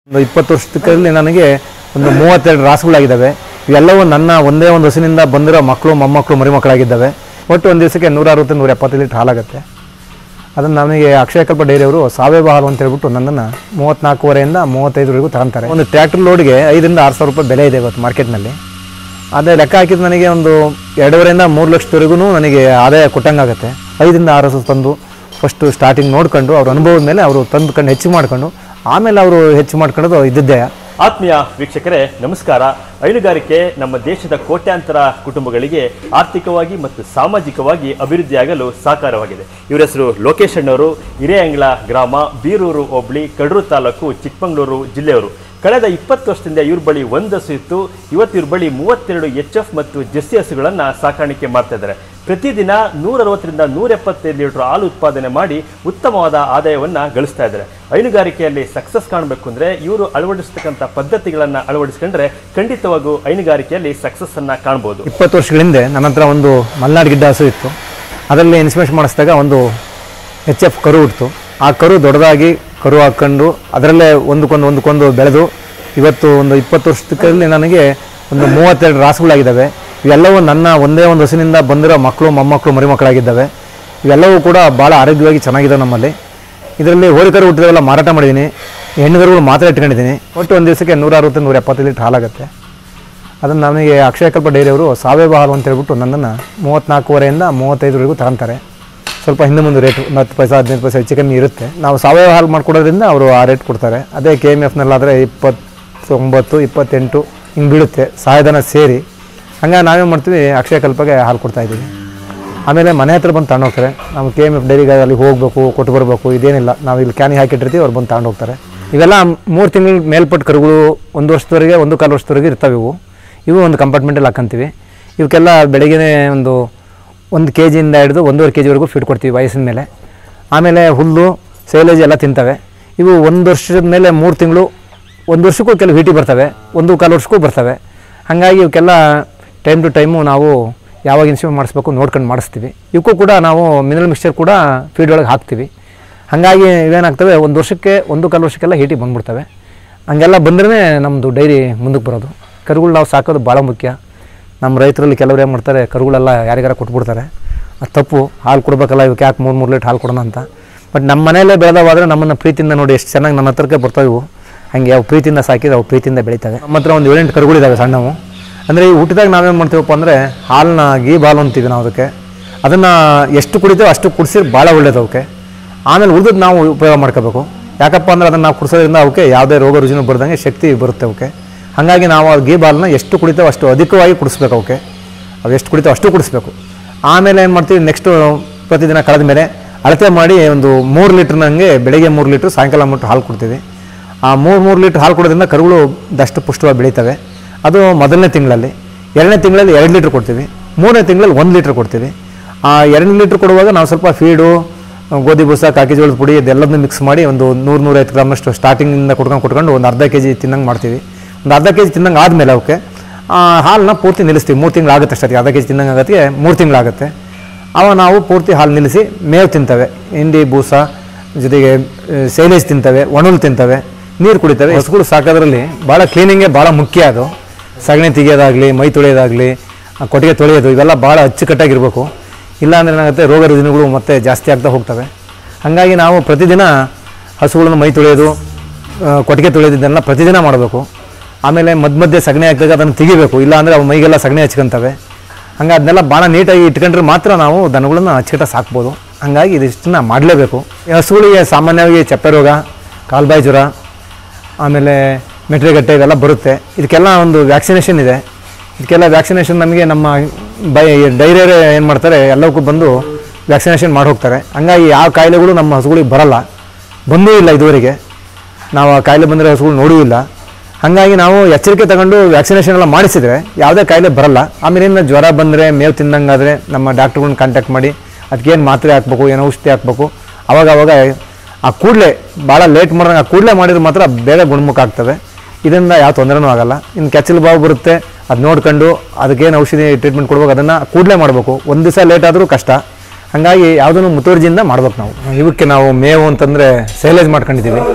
ಒಂದು ಇಪ್ಪತ್ತು ವರ್ಷದಲ್ಲಿ ನನಗೆ ಒಂದು ಮೂವತ್ತೆರಡು ರಾಸುಗಳಾಗಿದ್ದಾವೆ ಇವೆಲ್ಲವೂ ನನ್ನ ಒಂದೇ ಒಂದು ಹಸಿನಿಂದ ಬಂದಿರೋ ಮಕ್ಕಳು ಮೊಮ್ಮಕ್ಕಳು ಮರಿಮಕ್ಕಳಾಗಿದ್ದಾವೆ ಒಟ್ಟು ಒಂದು ದಿವಸಕ್ಕೆ ನೂರ ಅರವತ್ತು ನೂರ ಎಪ್ಪತ್ತು ಲೀಟ್ರ್ ಹಾಲಾಗುತ್ತೆ ಅದನ್ನು ನಮಗೆ ಅಕ್ಷಯಕಲ್ಪ ಡೈರಿಯವರು ಸಾವಯವ ಹಾಲು ಅಂತ ಹೇಳ್ಬಿಟ್ಟು ನನ್ನನ್ನು ಮೂವತ್ತ್ನಾಲ್ಕೂವರೆಯಿಂದ ಮೂವತ್ತೈದರವರೆಗೂ ತಗೊಂತಾರೆ ಒಂದು ಟ್ರ್ಯಾಕ್ಟರ್ ಲೋಡ್ಗೆ ಐದರಿಂದ ಆರು ಸಾವಿರ ರೂಪಾಯಿ ಬೆಲೆ ಇದೆ ಇವತ್ತು ಮಾರ್ಕೆಟ್ನಲ್ಲಿ ಅದೇ ಲೆಕ್ಕ ಹಾಕಿದ್ದು ನನಗೆ ಒಂದು ಎರಡೂವರೆಯಿಂದ ಮೂರು ಲಕ್ಷದವರೆಗೂ ನನಗೆ ಆದಾಯ ಕೊಟ್ಟಂಗಾಗುತ್ತೆ ಐದರಿಂದ ಆರು ಹಸು ತಂದು ಫಸ್ಟು ಸ್ಟಾರ್ಟಿಂಗ್ ನೋಡ್ಕೊಂಡು ಅವ್ರ ಅನುಭವದ ಮೇಲೆ ಅವರು ತಂದುಕೊಂಡು ಹೆಚ್ಚು ಮಾಡ್ಕೊಂಡು ಆಮೇಲೆ ಅವರು ಹೆಚ್ಚು ಮಾಡ್ಕೊಳ್ಳೋದು ಇದ್ದಿದ್ದೇ ಆತ್ಮೀಯ ವೀಕ್ಷಕರೇ ನಮಸ್ಕಾರ ಹೈನುಗಾರಿಕೆ ನಮ್ಮ ದೇಶದ ಕೋಟ್ಯಾಂತರ ಕುಟುಂಬಗಳಿಗೆ ಆರ್ಥಿಕವಾಗಿ ಮತ್ತು ಸಾಮಾಜಿಕವಾಗಿ ಅಭಿವೃದ್ಧಿಯಾಗಲು ಸಾಕಾರವಾಗಿದೆ ಇವರ ಹೆಸರು ಲೋಕೇಶ್ ಅಣ್ಣವರು ಹಿರೇಯಂಗ್ಲ ಗ್ರಾಮ ಬೀರೂರು ಹೋಬಳಿ ಕಡೂರು ತಾಲೂಕು ಚಿಕ್ಕಮಗಳೂರು ಜಿಲ್ಲೆಯವರು ಕಳೆದ ಇಪ್ಪತ್ತು ವರ್ಷದಿಂದ ಇವ್ರ ಬಳಿ ಒಂದು ಹಸು ಇತ್ತು ಇವತ್ತು ಇವ್ರ ಬಳಿ ಮೂವತ್ತೆರಡು ಎಚ್ ಎಫ್ ಮತ್ತು ಜೆಸ್ಸಿ ಹಸುಗಳನ್ನು ಸಾಕಾಣಿಕೆ ಮಾಡ್ತಾ ಇದ್ದಾರೆ ಪ್ರತಿದಿನ ನೂರ ಅರವತ್ತರಿಂದ ನೂರ ಎಪ್ಪತ್ತೈದು ಲೀಟರ್ ಹಾಲು ಉತ್ಪಾದನೆ ಮಾಡಿ ಉತ್ತಮವಾದ ಆದಾಯವನ್ನು ಗಳಿಸ್ತಾ ಇದ್ದಾರೆ ಹೈನುಗಾರಿಕೆಯಲ್ಲಿ ಸಕ್ಸಸ್ ಕಾಣಬೇಕು ಅಂದರೆ ಇವರು ಅಳವಡಿಸ್ತಕ್ಕಂಥ ಪದ್ಧತಿಗಳನ್ನು ಅಳವಡಿಸ್ಕೊಂಡ್ರೆ ಖಂಡಿತವಾಗೂ ಹೈನುಗಾರಿಕೆಯಲ್ಲಿ ಸಕ್ಸಸ್ ಅನ್ನ ಕಾಣ್ಬೋದು ಇಪ್ಪತ್ತು ವರ್ಷಗಳ ಹಿಂದೆ ನನ್ನ ಹತ್ರ ಒಂದು ಮಲೆನಾಡು ಗಿಡ್ಡ ಹಸು ಇತ್ತು ಅದರಲ್ಲಿ ಇನ್ಸ್ಪೆಕ್ಷನ್ ಮಾಡಿಸಿದಾಗ ಒಂದು ಎಚ್ ಎಫ್ ಕರು ಹುಟ್ಟಿತು ಆ ಕರು ದೊಡ್ಡದಾಗಿ ಕರು ಹಾಕ್ಕೊಂಡು ಅದರಲ್ಲೇ ಒಂದಕ್ಕೊಂದು ಒಂದಕ್ಕೊಂದು ಬೆಳೆದು ಇವತ್ತು ಒಂದು ಇಪ್ಪತ್ತು ವರ್ಷದಲ್ಲಿ ನನಗೆ ಒಂದು ಮೂವತ್ತೆರಡು ರಾಸುಗಳಾಗಿದ್ದಾವೆ ಇವೆಲ್ಲವೂ ನನ್ನ ಒಂದೇ ಒಂದು ಹಸಿನಿಂದ ಬಂದಿರೋ ಮಕ್ಕಳು ಮೊಮ್ಮಕ್ಕಳು ಮರಿಮಕ್ಕಳಾಗಿದ್ದಾವೆ ಇವೆಲ್ಲವೂ ಕೂಡ ಭಾಳ ಆರೋಗ್ಯವಾಗಿ ಚೆನ್ನಾಗಿದ್ದಾವೆ ನಮ್ಮಲ್ಲಿ ಇದರಲ್ಲಿ ಹೋರಿಕರು ಹುಟ್ಟಿದವೆಲ್ಲ ಮಾರಾಟ ಮಾಡಿದ್ದೀನಿ ಹೆಣ್ಣುಗರುಗಳು ಮಾತ್ರ ಇಟ್ಕೊಂಡಿದ್ದೀನಿ ಒಟ್ಟು ಒಂದು ದಿವಸಕ್ಕೆ ನೂರ ಅರವತ್ತು ನೂರ ಎಪ್ಪತ್ತು ಲೀಟ್ರ್ ಹಾಲಾಗುತ್ತೆ ಅದನ್ನು ನಮಗೆ ಅಕ್ಷಯಕಲ್ಪ ಡೈರಿಯವರು ಸಾವಯವ ಹಾಲು ಅಂತ ಹೇಳ್ಬಿಟ್ಟು ನನ್ನನ್ನು ಮೂವತ್ತ್ನಾಲ್ಕೂವರೆಯಿಂದ ಮೂವತ್ತೈದರವರೆಗೂ ತಗೊಂತಾರೆ ಸ್ವಲ್ಪ ಹಿಂದೆ ಮುಂದೆ ರೇಟು ಒಂದು ಹತ್ತು ಪೈಸೆ ಹದಿನೈದು ಪೈಸೆ ಹೆಚ್ಚು ಕಮ್ಮಿ ಇರುತ್ತೆ ನಾವು ಸಾವಯವ ಹಾಲು ಮಾಡ್ಕೊಡೋದ್ರಿಂದ ಅವರು ಆ ರೇಟ್ ಕೊಡ್ತಾರೆ ಅದೇ ಕೆ ಎಮ್ ಎಫ್ನಲ್ಲಾದರೆ ಇಪ್ಪತ್ತೊಂಬತ್ತು ಇಪ್ಪತ್ತೆಂಟು ಹಿಂಗೆ ಬೀಳುತ್ತೆ ಸಹಾಯಧನ ಸೇರಿ ಹಂಗಾಗಿ ನಾವೇನು ಮಾಡ್ತೀವಿ ಅಕ್ಷಯಕಲ್ಪಗೆ ಹಾಲು ಕೊಡ್ತಾ ಇದ್ದೀವಿ ಆಮೇಲೆ ಮನೆ ಹತ್ರ ಬಂದು ತಗೊಂಡು ಹೋಗ್ತಾರೆ ನಾವು ಕೆ ಎಮ್ ಎಫ್ ಡೈರಿಗೆ ಅಲ್ಲಿ ಹೋಗಬೇಕು ಕೊಟ್ಟು ಬರಬೇಕು ಇದೇನಿಲ್ಲ ನಾವು ಇಲ್ಲಿ ಕ್ಯಾನಿಗೆ ಹಾಕಿಟ್ಟಿರ್ತೀವಿ ಅವ್ರು ಬಂದು ತಗೊಂಡು ಹೋಗ್ತಾರೆ ಇವೆಲ್ಲ ಮೂರು ತಿಂಗಳ ಮೇಲ್ಪಟ್ಟ ಕರುಗಳು ಒಂದು ವರ್ಷದವರೆಗೆ ಒಂದು ಕಾಲು ವರ್ಷದವರೆಗೆ ಇರ್ತವೆ ಇವು ಇವು ಒಂದು ಕಂಪಾರ್ಟ್ಮೆಂಟಲ್ಲಿ ಹಾಕ್ಕಂತೀವಿ ಇವಕ್ಕೆಲ್ಲ ಬೆಳಗ್ಗೆ ಒಂದು ಒಂದು ಕೆ ಜಿಯಿಂದ ಹಿಡಿದು ಒಂದೂವರೆ ಕೆ ಜಿವರೆಗೂ ಫೀಡ್ ಕೊಡ್ತೀವಿ ವಯಸ್ಸಿನ ಮೇಲೆ ಆಮೇಲೆ ಹುಲ್ಲು ಸೈಲೇಜ್ ಎಲ್ಲ ತಿಂತವೆ ಇವು ಒಂದು ವರ್ಷದ ಮೇಲೆ ಮೂರು ತಿಂಗಳು ಒಂದು ವರ್ಷಕ್ಕೂ ಕೆಲವು ಹೀಟಿ ಬರ್ತವೆ ಒಂದು ಕಾಲು ವರ್ಷಕ್ಕೂ ಬರ್ತವೆ ಹಾಗಾಗಿ ಇವಕ್ಕೆಲ್ಲ ಟೈಮ್ ಟು ಟೈಮು ನಾವು ಯಾವಾಗ ಇನ್ಸ್ಯೂಮ್ ಮಾಡಿಸ್ಬೇಕು ನೋಡ್ಕೊಂಡು ಮಾಡಿಸ್ತೀವಿ ಇವಕ್ಕೂ ಕೂಡ ನಾವು ಮಿನರಲ್ ಮಿಕ್ಸ್ಚರ್ ಕೂಡ ಫೀಡ್ ಒಳಗೆ ಹಾಕ್ತೀವಿ ಹಾಗಾಗಿ ಇವೇನಾಗ್ತವೆ ಒಂದು ವರ್ಷಕ್ಕೆ ಒಂದು ಕಾಲು ವರ್ಷಕ್ಕೆಲ್ಲ ಹೀಟಿ ಬಂದ್ಬಿಡ್ತವೆ ಹಂಗೆಲ್ಲ ಬಂದ್ರೆ ನಮ್ಮದು ಡೈರಿ ಮುಂದಕ್ಕೆ ಬರೋದು ಕರುಗಳು ನಾವು ಸಾಕೋದು ಭಾಳ ಮುಖ್ಯ ನಮ್ಮ ರೈತರಲ್ಲಿ ಕೆಲವ್ರು ಏನು ಮಾಡ್ತಾರೆ ಕರುಗಳೆಲ್ಲ ಯಾರಿಗಾರ ಕೊಟ್ಬಿಡ್ತಾರೆ ಅದು ತಪ್ಪು ಹಾಲು ಕೊಡ್ಬೇಕಲ್ಲ ಇವಕ್ಕೆ ಯಾಕೆ ಮೂರು ಮೂರು ಲೀಟ್ರ್ ಹಾಲು ಕೊಡೋಣ ಅಂತ ಬಟ್ ನಮ್ಮ ಮನೆಯಲ್ಲೇ ಬೆಳೆದವಾದರೆ ನಮ್ಮನ್ನು ಪ್ರೀತಿಯಿಂದ ನೋಡಿ ಎಷ್ಟು ಚೆನ್ನಾಗಿ ನನ್ನ ಹತ್ರಕ್ಕೆ ಬರ್ತಾವೆ ಇವು ಹಾಗೆ ಅವು ಪ್ರೀತಿಯಿಂದ ಸಾಕಿದ್ರೆ ಅವು ಪ್ರೀತಿಯಿಂದ ಬೆಳೀತವೆ ನಮ್ಮ ಹತ್ರ ಒಂದು ಏಳೆಂಟು ಕರುಗಳಿದ್ದಾವೆ ಸಣ್ಣವು ಅಂದರೆ ಈ ಹುಟ್ಟಿದಾಗ ನಾವೇನು ಮಾಡ್ತೀವಪ್ಪ ಅಂದರೆ ಹಾಲನ್ನ ಗೀ ಬಾಲು ಅಂತೀವಿ ನಾವು ಅದಕ್ಕೆ ಅದನ್ನು ಎಷ್ಟು ಕುಡಿತೇವೆ ಅಷ್ಟು ಕುಡಿಸಿದ್ರೆ ಭಾಳ ಒಳ್ಳೇದು ಅವಕ್ಕೆ ಆಮೇಲೆ ಉಳಿದದ್ದು ನಾವು ಉಪಯೋಗ ಮಾಡ್ಕೋಬೇಕು ಯಾಕಪ್ಪ ಅಂದ್ರೆ ಅದನ್ನು ನಾವು ಕುಡಿಸೋದ್ರಿಂದ ಅವಕ್ಕೆ ಯಾವುದೇ ರೋಗ ರುಜಿನ ಬರ್ದಂಗೆ ಶಕ್ತಿ ಬರುತ್ತೆ ಅವಕ್ಕೆ ಹಾಗಾಗಿ ನಾವು ಆ ಗೀ ಬಾಲನ್ನ ಎಷ್ಟು ಕುಡಿತೇವೆ ಅಷ್ಟು ಅಧಿಕವಾಗಿ ಕುಡಿಸ್ಬೇಕು ಅವಕ್ಕೆ ಅವು ಎಷ್ಟು ಕುಡಿತೇವೆ ಅಷ್ಟು ಕುಡಿಸ್ಬೇಕು ಆಮೇಲೆ ಏನು ಮಾಡ್ತೀವಿ ನೆಕ್ಸ್ಟು ಪ್ರತಿದಿನ ಕಳೆದ ಮೇಲೆ ಅಳತೆ ಮಾಡಿ ಒಂದು ಮೂರು ಲೀಟ್ರ್ನಂಗೆ ಬೆಳಗ್ಗೆ ಮೂರು ಲೀಟ್ರ್ ಸಾಯಂಕಾಲ ಮೂರು ಹಾಲು ಕೊಡ್ತೀವಿ ಆ ಮೂರು ಮೂರು ಲೀಟ್ರ್ ಹಾಲು ಕೊಡೋದ್ರಿಂದ ಕರುಗಳು ದಷ್ಟು ಪುಷ್ಟವಾಗಿ ಬೆಳೀತವೆ ಅದು ಮೊದಲನೇ ತಿಂಗಳಲ್ಲಿ ಎರಡನೇ ತಿಂಗಳಲ್ಲಿ ಎರಡು ಲೀಟ್ರ್ ಕೊಡ್ತೀವಿ ಮೂರನೇ ತಿಂಗಳಲ್ಲಿ ಒಂದು ಲೀಟ್ರ್ ಕೊಡ್ತೀವಿ ಆ ಎರಡು ಲೀಟ್ರ್ ಕೊಡುವಾಗ ನಾವು ಸ್ವಲ್ಪ ಫೀಡು ಗೋಧಿ ಬೂಸ ಕಾಕಿ ಜೋಳದ ಪುಡಿ ಇದೆಲ್ಲದನ್ನು ಮಿಕ್ಸ್ ಮಾಡಿ ಒಂದು ನೂರು ನೂರೈವತ್ತು ಗ್ರಾಮಷ್ಟು ಸ್ಟಾರ್ಟಿಂಗಿಂದ ಕೊಟ್ಕೊಂಡು ಕೊಟ್ಕೊಂಡು ಒಂದು ಅರ್ಧ ಕೆ ಜಿ ತಿನ್ನಂಗೆ ಮಾಡ್ತೀವಿ ಒಂದು ಅರ್ಧ ಕೆ ಜಿ ತಿನ್ನಂಗೆ ಆದಮೇಲೆ ಅವಕ್ಕೆ ಆ ಹಾಲನ್ನ ಪೂರ್ತಿ ನಿಲ್ಲಿಸ್ತೀವಿ ಮೂರು ತಿಂಗಳು ಆಗುತ್ತೆ ಅಷ್ಟೊತ್ತಿಗೆ ಅರ್ಧ ಕೆ ಜಿ ತಿನ್ನಂಗೆ ಆಗೋತ್ತಿಗೆ ಮೂರು ತಿಂಗಳಾಗುತ್ತೆ ಅವ ನಾವು ಪೂರ್ತಿ ಹಾಲು ನಿಲ್ಲಿಸಿ ಮೇವು ತಿಂತವೆ ಹಿಂಡಿ ಬೂಸ ಜೊತೆಗೆ ಸೈಲೇಜ್ ತಿಂತವೆ ಒಣಲು ತಿಂತವೆ ನೀರು ಕುಡಿತವೆ ಹಸುಗಳು ಸಾಕೋದ್ರಲ್ಲಿ ಭಾಳ ಕ್ಲೀನಿಂಗೇ ಭಾಳ ಮುಖ್ಯ ಅದು ಸಗಣಿ ತೆಗಿಯೋದಾಗಲಿ ಮೈ ತೊಳೆಯೋದಾಗಲಿ ಕೊಟ್ಟಿಗೆ ತೊಳೆಯೋದು ಇವೆಲ್ಲ ಭಾಳ ಅಚ್ಚುಕಟ್ಟಾಗಿರ್ಬೇಕು ಇಲ್ಲಾಂದ್ರೆ ಏನಾಗುತ್ತೆ ರೋಗ ರುಜಿನಗಳು ಮತ್ತೆ ಜಾಸ್ತಿ ಆಗ್ತಾ ಹೋಗ್ತವೆ ಹಾಗಾಗಿ ನಾವು ಪ್ರತಿದಿನ ಹಸುಗಳನ್ನು ಮೈ ತೊಳೆಯೋದು ಆ, ಕೊಟ್ಟಿಗೆ ತೊಳೆಯೋದು ಇದನ್ನೆಲ್ಲ ಪ್ರತಿದಿನ ಮಾಡಬೇಕು ಆಮೇಲೆ ಮಧ್ಯ ಮಧ್ಯೆ ಸಗಣಿ ಹಾಕಿದಾಗ ಅದನ್ನು ತೆಗಿಬೇಕು ಇಲ್ಲಾಂದರೆ ಅವು ಮೈಗೆಲ್ಲ ಸಗಣಿ ಹಚ್ಕೊಂತವೆ ಹಂಗೆ ಅದನ್ನೆಲ್ಲ ಭಾಳ ನೀಟಾಗಿ ಇಟ್ಕೊಂಡ್ರೆ ಮಾತ್ರ ನಾವು ದನಗಳನ್ನ ಅಚ್ಚುಕಟ್ಟ ಸಾಕ್ಬೋದು ಹಾಗಾಗಿ ಇದಿಷ್ಟನ್ನ ಮಾಡಲೇಬೇಕು ಈ ಹಸುಗಳಿಗೆ ಸಾಮಾನ್ಯವಾಗಿ ಚಪ್ಪೆ ರೋಗ ಕಾಲ್ಬಾಯಿ ಜ್ವರ ಆಮೇಲೆ ಮೆಟ್ರಿಗಟ್ಟೆ ಇವೆಲ್ಲ ಬರುತ್ತೆ ಇದಕ್ಕೆಲ್ಲ ಒಂದು ವ್ಯಾಕ್ಸಿನೇಷನ್ ಇದೆ ಇದಕ್ಕೆಲ್ಲ ವ್ಯಾಕ್ಸಿನೇಷನ್ ನಮಗೆ ನಮ್ಮ ಬೈ ಡೈರಿಯರೇ ಏನು ಮಾಡ್ತಾರೆ ಎಲ್ಲಕ್ಕೂ ಬಂದು ವ್ಯಾಕ್ಸಿನೇಷನ್ ಮಾಡಿ ಹೋಗ್ತಾರೆ ಹಂಗಾಗಿ ಯಾವ ಕಾಯಿಲೆಗಳು ನಮ್ಮ ಹಸುಗಳಿಗೆ ಬರಲ್ಲ ಬಂದೂ ಇಲ್ಲ ಇದುವರೆಗೆ ನಾವು ಆ ಕಾಯಿಲೆ ಬಂದರೆ ಹಸುಗಳು ನೋಡೂ ಇಲ್ಲ ಹಾಗಾಗಿ ನಾವು ಎಚ್ಚರಿಕೆ ತಗೊಂಡು ವ್ಯಾಕ್ಸಿನೇಷನ್ ಎಲ್ಲ ಮಾಡಿಸಿದ್ರೆ ಯಾವುದೇ ಕಾಯಿಲೆ ಬರಲ್ಲ ಆಮೇಲೆ ಏನು ಜ್ವರ ಬಂದರೆ ಮೇವು ತಿಂದಂಗಾದರೆ ನಮ್ಮ ಡಾಕ್ಟ್ರುಗಳ್ನ ಕಾಂಟ್ಯಾಕ್ಟ್ ಮಾಡಿ ಅದಕ್ಕೇನು ಮಾತ್ರೆ ಹಾಕ್ಬೇಕು ಏನು ಔಷಧಿ ಹಾಕ್ಬೇಕು ಅವಾಗ ಅವಾಗ ಆ ಕೂಡಲೇ ಭಾಳ ಲೇಟ್ ಮಾಡಿದಾಗ ಆ ಕೂಡಲೇ ಮಾಡಿದ್ರೆ ಮಾತ್ರ ಬೇಗ ಗುಣಮುಖ ಆಗ್ತವೆ ಇದರಿಂದ ಯಾವ ತೊಂದರೆನೂ ಆಗಲ್ಲ ಇನ್ನು ಕೆಚ್ಚಲು ಬಾವು ಬರುತ್ತೆ ಅದು ನೋಡ್ಕೊಂಡು ಅದಕ್ಕೇನು ಔಷಧಿ ಟ್ರೀಟ್ಮೆಂಟ್ ಕೊಡ್ಬೇಕು ಅದನ್ನು ಕೂಡಲೇ ಮಾಡಬೇಕು ಒಂದು ದಿವಸ ಲೇಟ್ ಆದರೂ ಕಷ್ಟ ಹಾಗಾಗಿ ಯಾವುದನ್ನು ಮುತುವರ್ಜಿಯಿಂದ ಮಾಡ್ಬೇಕು ನಾವು ಇವಕ್ಕೆ ನಾವು ಮೇವು ಅಂತಂದರೆ ಸೈಲೇಜ್ ಮಾಡ್ಕೊಂಡಿದ್ದೀವಿ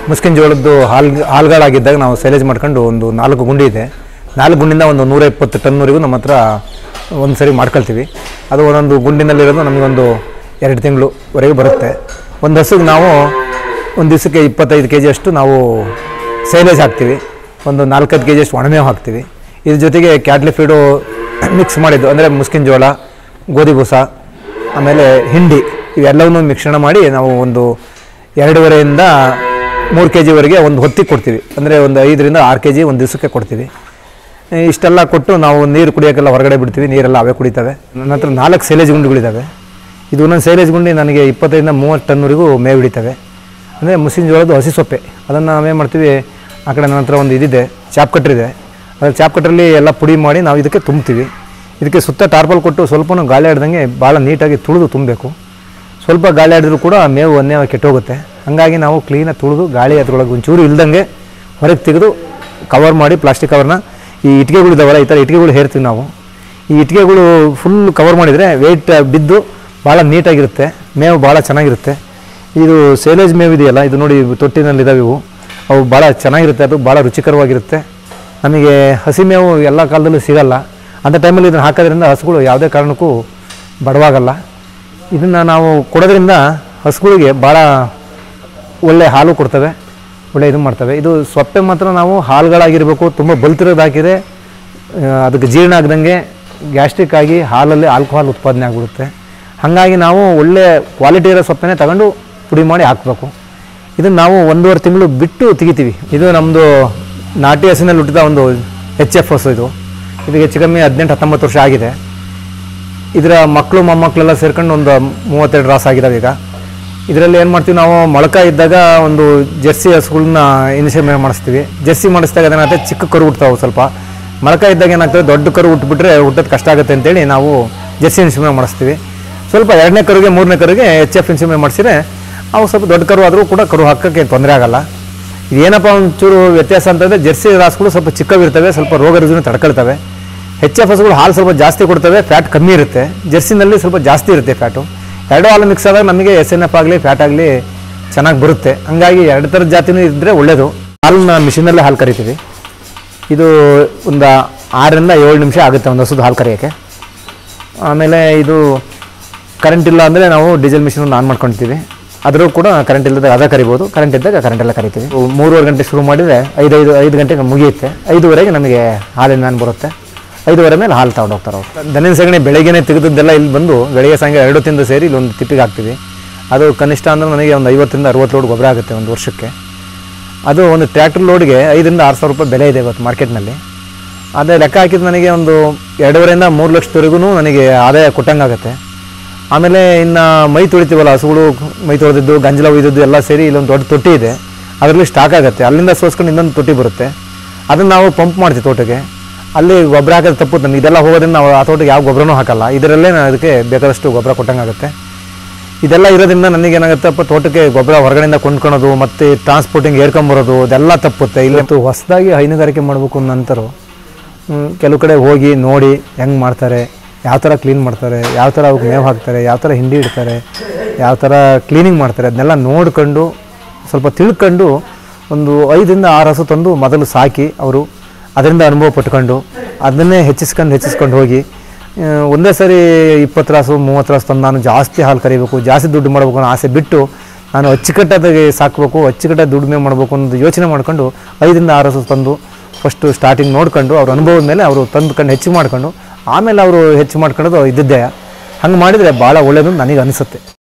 ಮುಸ್ಕಿನ ಜೋಳದ್ದು ಹಾಲ್ ಹಾಲ್ಗಳಾಗಿದ್ದಾಗ ನಾವು ಸೈಲೇಜ್ ಮಾಡ್ಕೊಂಡು ಒಂದು ನಾಲ್ಕು ಗುಂಡಿ ಇದೆ ನಾಲ್ಕು ಗುಂಡಿಂದ ಒಂದು ನೂರ ಇಪ್ಪತ್ತು ಟನ್ವರೆಗೂ ನಮ್ಮ ಹತ್ರ ಒಂದು ಸರಿ ಮಾಡ್ಕೊಳ್ತೀವಿ ಅದು ಒಂದೊಂದು ಗುಂಡಿನಲ್ಲಿರೋದು ನಮಗೊಂದು ಎರಡು ತಿಂಗಳವರೆಗೆ ಬರುತ್ತೆ ಒಂದು ಹಸುಗೆ ನಾವು ಒಂದು ದಿವಸಕ್ಕೆ ಇಪ್ಪತ್ತೈದು ಕೆ ಜಿಯಷ್ಟು ನಾವು ಸೈಲೇಜ್ ಹಾಕ್ತೀವಿ ಒಂದು ನಾಲ್ಕೈದು ಕೆ ಜಿಯಷ್ಟು ಒಣಮೇವು ಹಾಕ್ತೀವಿ ಇದ್ರ ಜೊತೆಗೆ ಕ್ಯಾಟ್ಲಿ ಫೀಡು ಮಿಕ್ಸ್ ಮಾಡಿದ್ದು ಅಂದರೆ ಮುಸ್ಕಿನ ಜೋಳ ಗೋಧಿ ಬೂಸ ಆಮೇಲೆ ಹಿಂಡಿ ಇವೆಲ್ಲವನ್ನೂ ಮಿಶ್ರಣ ಮಾಡಿ ನಾವು ಒಂದು ಎರಡೂವರೆಯಿಂದ ಮೂರು ಕೆ ಜಿವರೆಗೆ ಒಂದು ಹೊತ್ತಿಗೆ ಕೊಡ್ತೀವಿ ಅಂದರೆ ಒಂದು ಐದರಿಂದ ಆರು ಕೆ ಜಿ ಒಂದು ದಿವಸಕ್ಕೆ ಕೊಡ್ತೀವಿ ಇಷ್ಟೆಲ್ಲ ಕೊಟ್ಟು ನಾವು ನೀರು ಕುಡಿಯೋಕ್ಕೆಲ್ಲ ಹೊರಗಡೆ ಬಿಡ್ತೀವಿ ನೀರೆಲ್ಲ ಅವೇ ಕುಡಿತವೆ ನನ್ನ ಹತ್ರ ನಾಲ್ಕು ಸೈಲೇಜ್ ಗುಂಡಿಗಳಿದ್ದಾವೆ ಇದು ಒಂದೊಂದು ಸೈಲೇಜ್ ಗುಂಡಿ ನನಗೆ ಇಪ್ಪತ್ತೈದರಿಂದ ಮೂವತ್ತು ಟನ್ವರೆಗೂ ಮೇವು ಹಿಡಿತವೆ ಅಂದರೆ ಮುಸ್ಲಿಂ ಜೋಳದ್ದು ಹಸಿ ಸೊಪ್ಪೆ ಅದನ್ನು ನಾವೇನು ಮಾಡ್ತೀವಿ ಆ ಕಡೆ ನನ್ನ ಹತ್ರ ಒಂದು ಇದಿದೆ ಚಾಪ್ ಕಟ್ರಿದೆ ಅದ್ರಲ್ಲಿ ಚಾಪ್ ಕಟ್ರಲ್ಲಿ ಎಲ್ಲ ಪುಡಿ ಮಾಡಿ ನಾವು ಇದಕ್ಕೆ ತುಂಬ್ತೀವಿ ಇದಕ್ಕೆ ಸುತ್ತ ಟಾರ್ಪಲ್ ಕೊಟ್ಟು ಸ್ವಲ್ಪನೂ ಗಾಳಿ ಆಡ್ದಂಗೆ ಭಾಳ ನೀಟಾಗಿ ತುಳಿದು ತುಂಬಬೇಕು ಸ್ವಲ್ಪ ಗಾಳಿ ಆಡಿದ್ರು ಕೂಡ ಮೇವು ಒಂದೇ ಕೆಟ್ಟೋಗುತ್ತೆ ಹಾಗಾಗಿ ನಾವು ಕ್ಲೀನಾಗಿ ತುಳಿದು ಗಾಳಿ ಅದ್ರೊಳಗೆ ಒಂಚೂರು ಇಲ್ದಂಗೆ ಹೊರಗೆ ತೆಗೆದು ಕವರ್ ಮಾಡಿ ಪ್ಲಾಸ್ಟಿಕ್ ಕವರ್ನ ಈ ಇಟ್ಟಿಗೆಗಳು ಇದಾವಲ್ಲ ಈ ಥರ ಇಟ್ಟಿಗೆಗಳು ಹೇರ್ತೀವಿ ನಾವು ಈ ಇಟ್ಟಿಗೆಗಳು ಫುಲ್ ಕವರ್ ಮಾಡಿದರೆ ವೆಯ್ಟ್ ಬಿದ್ದು ಭಾಳ ನೀಟಾಗಿರುತ್ತೆ ಮೇವು ಭಾಳ ಚೆನ್ನಾಗಿರುತ್ತೆ ಇದು ಸೇಲೇಜ್ ಮೇವು ಇದೆಯಲ್ಲ ಇದು ನೋಡಿ ತೊಟ್ಟಿನಲ್ಲಿದ್ದಾವೆ ಇವು ಅವು ಭಾಳ ಚೆನ್ನಾಗಿರುತ್ತೆ ಅದು ಭಾಳ ರುಚಿಕರವಾಗಿರುತ್ತೆ ನಮಗೆ ಹಸಿ ಮೇವು ಎಲ್ಲ ಕಾಲದಲ್ಲೂ ಸಿಗಲ್ಲ ಅಂಥ ಟೈಮಲ್ಲಿ ಇದನ್ನು ಹಾಕೋದ್ರಿಂದ ಹಸುಗಳು ಯಾವುದೇ ಕಾರಣಕ್ಕೂ ಬಡವಾಗಲ್ಲ ಇದನ್ನು ನಾವು ಕೊಡೋದ್ರಿಂದ ಹಸುಗಳಿಗೆ ಭಾಳ ಒಳ್ಳೆ ಹಾಲು ಕೊಡ್ತವೆ ಒಳ್ಳೆ ಇದು ಮಾಡ್ತವೆ ಇದು ಸೊಪ್ಪೆ ಮಾತ್ರ ನಾವು ಹಾಲುಗಳಾಗಿರಬೇಕು ತುಂಬ ಬಲ್ತಿರೋದು ಹಾಕಿದರೆ ಆ, ಅದಕ್ಕೆ ಜೀರ್ಣ ಆಗದಂಗೆ ಗ್ಯಾಸ್ಟ್ರಿಕ್ ಆಗಿ ಹಾಲಲ್ಲಿ ಆಲ್ಕೋಹಾಲ್ ಉತ್ಪಾದನೆ ಆಗಿಬಿಡುತ್ತೆ ಹಾಗಾಗಿ ನಾವು ಒಳ್ಳೆ ಕ್ವಾಲಿಟಿ ಇರೋ ಸೊಪ್ಪೆನೇ ತಗೊಂಡು ಪುಡಿ ಮಾಡಿ ಹಾಕಬೇಕು ಇದನ್ನು ನಾವು ಒಂದೂವರೆ ತಿಂಗಳು ಬಿಟ್ಟು ತೆಗಿತೀವಿ ಇದು ನಮ್ಮದು ನಾಟಿ ಹಸಿನಲ್ಲಿ ಹುಟ್ಟಿದ ಒಂದು ಎಚ್ ಎಫ್ ಹಸು ಇದು ಇದು ಹೆಚ್ಚು ಕಮ್ಮಿ ಹದಿನೆಂಟು ಹತ್ತೊಂಬತ್ತು ವರ್ಷ ಆಗಿದೆ ಇದರ ಮಕ್ಕಳು ಮೊಮ್ಮಕ್ಕಳೆಲ್ಲ ಸೇರ್ಕೊಂಡು ಒಂದು ಮೂವತ್ತೆರಡು ರಾಸ ಆಗಿದಾವೆ ಈಗ ಇದರಲ್ಲಿ ಏನು ಮಾಡ್ತೀವಿ ನಾವು ಮೊಳಕ ಇದ್ದಾಗ ಒಂದು ಜರ್ಸಿ ಹಸುಗಳನ್ನ ಇನಿಷಿಯಲ್ ಮಾಡಿಸ್ತೀವಿ ಜರ್ಸಿ ಮಾಡಿಸಿದಾಗ ಅದೇನಾಗುತ್ತೆ ಚಿಕ್ಕ ಕರು ಹುಟ್ತಾವೆ ಸ್ವಲ್ಪ ಮೊಳಕ ಇದ್ದಾಗ ಏನಾಗ್ತದೆ ದೊಡ್ಡ ಕರು ಹುಟ್ಬಿಟ್ರೆ ಹುಟ್ಟೋದು ಕಷ್ಟ ಆಗುತ್ತೆ ಅಂತೇಳಿ ನಾವು ಜರ್ಸಿ ಇನ್ಸಿಮೆ ಮಾಡಿಸ್ತೀವಿ ಸ್ವಲ್ಪ ಎರಡನೇ ಕರುಗೆ ಮೂರನೇ ಕರುಗೆ ಎಚ್ ಎಫ್ ಇನ್ಸಿಮೆ ಮಾಡಿಸಿದ್ರೆ ಅವು ಸ್ವಲ್ಪ ದೊಡ್ಡ ಕರು ಆದರೂ ಕೂಡ ಕರು ಹಾಕೋಕ್ಕೆ ತೊಂದರೆ ಆಗಲ್ಲ ಏನಪ್ಪ ಒಂಚೂರು ವ್ಯತ್ಯಾಸ ಅಂತಂದರೆ ಜರ್ಸಿ ರಾಸುಗಳು ಸ್ವಲ್ಪ ಚಿಕ್ಕವಿರ್ತವೆ ಸ್ವಲ್ಪ ರೋಗ ರುಜಿನ ತಡ್ಕೊಳ್ತವೆ ಹೆಚ್ಚು ಎಫ್ ಹಸುಗಳು ಹಾಲು ಸ್ವಲ್ಪ ಜಾಸ್ತಿ ಕೊಡ್ತವೆ ಫ್ಯಾಟ್ ಕಮ್ಮಿ ಇರುತ್ತೆ ಜರ್ಸಿನಲ್ಲಿ ಸ್ವಲ್ಪ ಜಾಸ್ತಿ ಇರುತ್ತೆ ಫ್ಯಾಟು ಎರಡು ಹಾಲು ಮಿಕ್ಸ್ ಆದಾಗ ನಮಗೆ ಎಸ್ ಎನ್ ಎಫ್ ಆಗಲಿ ಫ್ಯಾಟ್ ಆಗಲಿ ಚೆನ್ನಾಗಿ ಬರುತ್ತೆ ಹಂಗಾಗಿ ಎರಡು ಥರದ ಜಾತಿನೂ ಇದ್ದರೆ ಒಳ್ಳೆಯದು ಹಾಲನ್ನ ಮಿಷಿನಲ್ಲೇ ಹಾಲು ಕರಿತೀವಿ ಇದು ಒಂದು ಆರರಿಂದ ಏಳು ನಿಮಿಷ ಆಗುತ್ತೆ ಒಂದು ಹಸುದು ಹಾಲು ಕರಿಯೋಕ್ಕೆ ಆಮೇಲೆ ಇದು ಕರೆಂಟ್ ಇಲ್ಲ ಅಂದರೆ ನಾವು ಡೀಸೆಲ್ ಮಿಷಿನ್ ಆನ್ ಮಾಡ್ಕೊಳ್ತೀವಿ ಆದರೂ ಕೂಡ ಕರೆಂಟ್ ಇಲ್ಲದಾಗ ಅದ ಕರಿಬೋದು ಕರೆಂಟ್ ಇದ್ದಾಗ ಕರೆಂಟ್ ಎಲ್ಲ ಕರಿತೀವಿ ಮೂರುವರೆ ಗಂಟೆ ಶುರು ಮಾಡಿದರೆ ಐದು ಐದು ಐದು ಗಂಟೆಗೆ ಮುಗಿಯುತ್ತೆ ಐದುವರೆಗೆ ನಮಗೆ ಹಾಲಿನ ಮ್ಯಾನ್ ಬರುತ್ತೆ ಐದುವರೆ ಮೇಲೆ ಹಾಲು ತಗೊಂಡು ಹೋಗ್ತಾರೆ ಅವ್ರು ದನಿನ ಸಗಣಿ ಬೆಳಗ್ಗೆನೇ ತೆಗೆದದ್ದೆಲ್ಲ ಇಲ್ಲಿ ಬಂದು ಬೆಳಗ್ಗೆ ಸಾಯಂಕಾಲ ಎರಡು ತಿಂದು ಸೇರಿ ಇಲ್ಲಿ ಒಂದು ತಿಪ್ಪಿಗೆ ಹಾಕ್ತೀವಿ ಅದು ಕನಿಷ್ಠ ಅಂದ್ರೆ ನನಗೆ ಒಂದು ಐವತ್ತರಿಂದ ಅರುವತ್ತು ಲೋಡ್ ಗೊಬ್ಬರ ಆಗುತ್ತೆ ಒಂದು ವರ್ಷಕ್ಕೆ ಅದು ಒಂದು ಟ್ರ್ಯಾಕ್ಟರ್ ಲೋಡ್ಗೆ ಐದರಿಂದ ಆರು ಸಾವಿರ ರೂಪಾಯಿ ಬೆಲೆ ಇದೆ ಇವತ್ತು ಮಾರ್ಕೆಟ್ನಲ್ಲಿ ಅದೇ ಲೆಕ್ಕ ಹಾಕಿದ್ದು ನನಗೆ ಒಂದು ಎರಡೂವರೆಯಿಂದ ಮೂರು ಲಕ್ಷದವರೆಗೂ ನನಗೆ ಆದಾಯ ಕೊಟ್ಟಂಗಾಗತ್ತೆ ಆಮೇಲೆ ಇನ್ನು ಮೈ ತೊಳಿತೀವಲ್ಲ ಹಸುಗಳು ಮೈ ತೊಳೆದಿದ್ದು ಗಂಜಲ ಒಯ್ದದ್ದು ಎಲ್ಲ ಸೇರಿ ಇಲ್ಲೊಂದು ದೊಡ್ಡ ತೊಟ್ಟಿ ಇದೆ ಅದರಲ್ಲಿ ಸ್ಟಾಕ್ ಆಗುತ್ತೆ ಅಲ್ಲಿಂದ ಸೋಸ್ಕೊಂಡು ಇನ್ನೊಂದು ತೊಟ್ಟಿ ಬರುತ್ತೆ ಅದನ್ನು ನಾವು ಪಂಪ್ ಮಾಡ್ತೀವಿ ತೋಟಕ್ಕೆ ಅಲ್ಲಿ ಗೊಬ್ಬರ ಹಾಕೋದು ತಪ್ಪುತ್ತೆ ನಮ್ಗೆ ಇದೆಲ್ಲ ಹೋಗೋದ್ರಿಂದ ನಾವು ಆ ತೋಟಕ್ಕೆ ಯಾವ ಗೊಬ್ಬರನೂ ಹಾಕಲ್ಲ ಇದರಲ್ಲೇ ನಾನು ಅದಕ್ಕೆ ಬೇಕಾದಷ್ಟು ಗೊಬ್ಬರ ಕೊಟ್ಟಂಗಾಗುತ್ತೆ ಇದೆಲ್ಲ ಇರೋದ್ರಿಂದ ನನಗೇನಾಗುತ್ತಪ್ಪ ತೋಟಕ್ಕೆ ಗೊಬ್ಬರ ಹೊರಗಡೆಯಿಂದ ಕೊಂಡ್ಕೊಳೋದು ಮತ್ತು ಟ್ರಾನ್ಸ್ಪೋರ್ಟಿಂಗ್ ಏರ್ಕೊಂಬರೋದು ಅದೆಲ್ಲ ತಪ್ಪುತ್ತೆ ಇಲ್ಲಂತೂ ಹೊಸದಾಗಿ ಹೈನುಗಾರಿಕೆ ಮಾಡಬೇಕು ನಂತರ ಹ್ಮ್, ಕೆಲವು ಕಡೆ ಹೋಗಿ ನೋಡಿ ಹೆಂಗೆ ಮಾಡ್ತಾರೆ ಯಾವ ಥರ ಕ್ಲೀನ್ ಮಾಡ್ತಾರೆ ಯಾವ ಥರ ಅವಕ್ಕೆ ಮೇವು ಹಾಕ್ತಾರೆ ಯಾವ ಥರ ಹಿಂಡಿ ಇಡ್ತಾರೆ ಯಾವ ಥರ ಕ್ಲೀನಿಂಗ್ ಮಾಡ್ತಾರೆ ಅದನ್ನೆಲ್ಲ ನೋಡ್ಕೊಂಡು ಸ್ವಲ್ಪ ತಿಳ್ಕೊಂಡು ಒಂದು ಐದರಿಂದ ಆರು ಹಸು ತಂದು ಮೊದಲು ಸಾಕಿ ಅವರು ಅದರಿಂದ ಅನುಭವ ಪಟ್ಕೊಂಡು ಅದನ್ನೇ ಹೆಚ್ಚಿಸ್ಕೊಂಡು ಹೆಚ್ಚಿಸ್ಕೊಂಡು ಹೋಗಿ ಆ, ಒಂದೇ ಸರಿ ಇಪ್ಪತ್ತು ರಾಸು ಮೂವತ್ತು ರಾಸು ತಂದು ನಾನು ಜಾಸ್ತಿ ಹಾಲು ಕರಿಬೇಕು ಜಾಸ್ತಿ ದುಡ್ಡು ಮಾಡಬೇಕು ಅನ್ನೋ ಆಸೆ ಬಿಟ್ಟು ನಾನು ಅಚ್ಚುಕಟ್ಟಾಗಿ ಸಾಕಬೇಕು ಅಚ್ಚುಕಟ್ಟಾಗಿ ದುಡಿಮೆ ಮಾಡಬೇಕು ಅನ್ನೋದು ಯೋಚನೆ ಮಾಡ್ಕೊಂಡು ಐದರಿಂದ ಆರು ಹಸು ತಂದು ಫಸ್ಟು ಸ್ಟಾರ್ಟಿಂಗ್ ನೋಡ್ಕೊಂಡು ಅವ್ರ ಅನುಭವದ ಮೇಲೆ ಅವರು ತಂದುಕೊಂಡು ಹೆಚ್ಚು ಮಾಡ್ಕೊಂಡು ಆಮೇಲೆ ಅವರು ಹೆಚ್ಚು ಮಾಡ್ಕೊಳ್ಳೋದು ಇದ್ದಿದ್ದೇ ಹಂಗೆ ಮಾಡಿದರೆ ಭಾಳ ಒಳ್ಳೆಯದು ನನಗೆ ಅನಿಸುತ್ತೆ